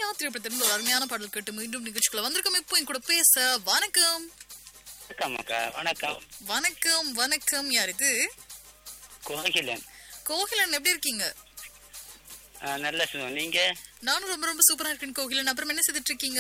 திரைப்படத்திலிருந்து ஒரு அருமையான பாடல் கேட்டு மீண்டும் நிகழ்ச்சிக்குள்ள வந்திருக்கோம் இப்போ என் கூட பேச வணக்கம் வணக்கம் அக்கா வணக்கம் வணக்கம் வணக்கம் யார் இது கோகிலன் கோகிலன் எப்படி இருக்கீங்க ஆ, நல்ல சுகம் நீங்க நானும் ரொம்ப ரொம்ப சூப்பரா இருக்கேன் கோகிலன் அப்புறம் என்ன செய்துட்டு இருக்கீங்க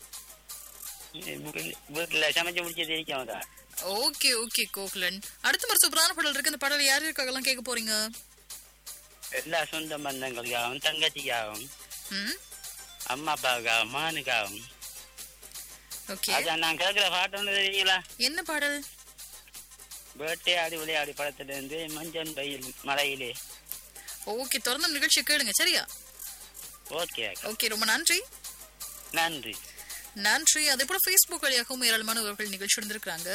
வீ- வீட்டுல சமைச்சு முடிச்சது இருக்கா ஓகே ஓகே கோகிலன் அடுத்த ஒரு சூப்பரான பாடல் இருக்கு அந்த பாடல் யார் இருக்காங்கலாம் கேட்க போறீங்க எல்லா சொந்த பந்தங்களுக்காகவும் தங்கச்சிக்காகவும் ம் அம்மா அப்பாவுக்காகவும் மானுக்காகவும் ஓகே அதான் நான் கேட்கிற பாட்டு ஒன்று தெரியுங்களா என்ன பாடல் வேட்டையாடி விளையாடி படத்துல இருந்து மஞ்சள் பயில் மலையிலே ஓகே தொடர்ந்து நிகழ்ச்சியை கேளுங்க சரியா ஓகே அக்கா ஓகே ரொம்ப நன்றி நன்றி நன்றி அதே போல Facebook வழியாகவும் ஏராளமானவர்கள் நிகழ்ச்சி இருந்திருக்கிறாங்க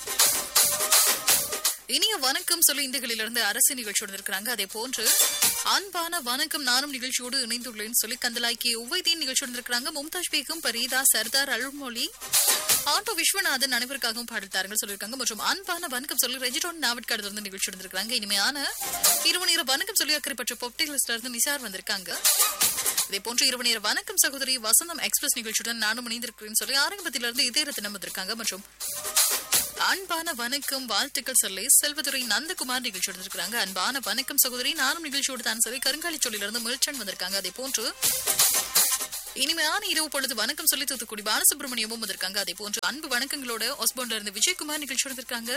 இனிய வணக்கம் சொல்லி இந்துகளிலிருந்து அரசு நிகழ்ச்சி இருந்திருக்கிறாங்க அதே போன்று அன்பான வணக்கம் நானும் நிகழ்ச்சியோடு இணைந்துள்ளேன் சொல்லி கந்தலாய்க்கு உவைதீன் நிகழ்ச்சி இருந்திருக்கிறாங்க மும்தாஜ் பேகம் பரீதா சர்தார் அருள்மொழி ஆட்டோ விஸ்வநாதன் அனைவருக்காகவும் பாடல் தாருங்கள் சொல்லியிருக்காங்க மற்றும் அன்பான வணக்கம் சொல்லி ரெஜிடோன் நாவட்காடு இருந்து நிகழ்ச்சி இருந்திருக்கிறாங்க இனிமையான இரவு நேர வணக்கம் சொல்லி அக்கறை பற்ற பொப்டிலிஸ்ட்ல இருந்து நிசார் வந்திருக்காங்க இதே போன்று இரவு நேர வணக்கம் சகோதரி வசந்தம் எக்ஸ்பிரஸ் நிகழ்ச்சியுடன் நானும் இணைந்திருக்கிறேன் சொல்லி ஆரம்பத்திலிருந்து இதே ரத்தினம் வந்திருக்காங்க மற்றும் அன்பான வணக்கம் வாழ்த்துக்கள் சொல்லி செல்வதுரை நந்தகுமார் நிகழ்ச்சி இருந்திருக்காங்க அன்பான வணக்கம் சகோதரி நானும் நிகழ்ச்சியோடு தான் சொல்லி கருங்காலி சொல்லிலிருந்து மில்டன் வந்திருக்காங்க அதே போன்று இனிமையான இரவு பொழுது வணக்கம் சொல்லி தூத்துக்குடி பாலசுப்ரமணியமும் வந்திருக்காங்க அதே போன்று அன்பு வணக்கங்களோட ஒஸ்போன்ல இருந்து விஜயகுமார் நிகழ்ச்சி இருந்திருக்காங்க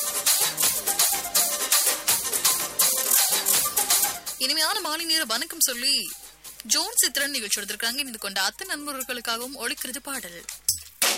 இனிமையான மாலை நேர வணக்கம் சொல்லி ஜோன் சித்ரன் நிகழ்ச்சி எடுத்திருக்காங்க இணைந்து கொண்ட அத்தனை நண்பர்களுக்காகவும் ஒழிக்கிறது பாடல்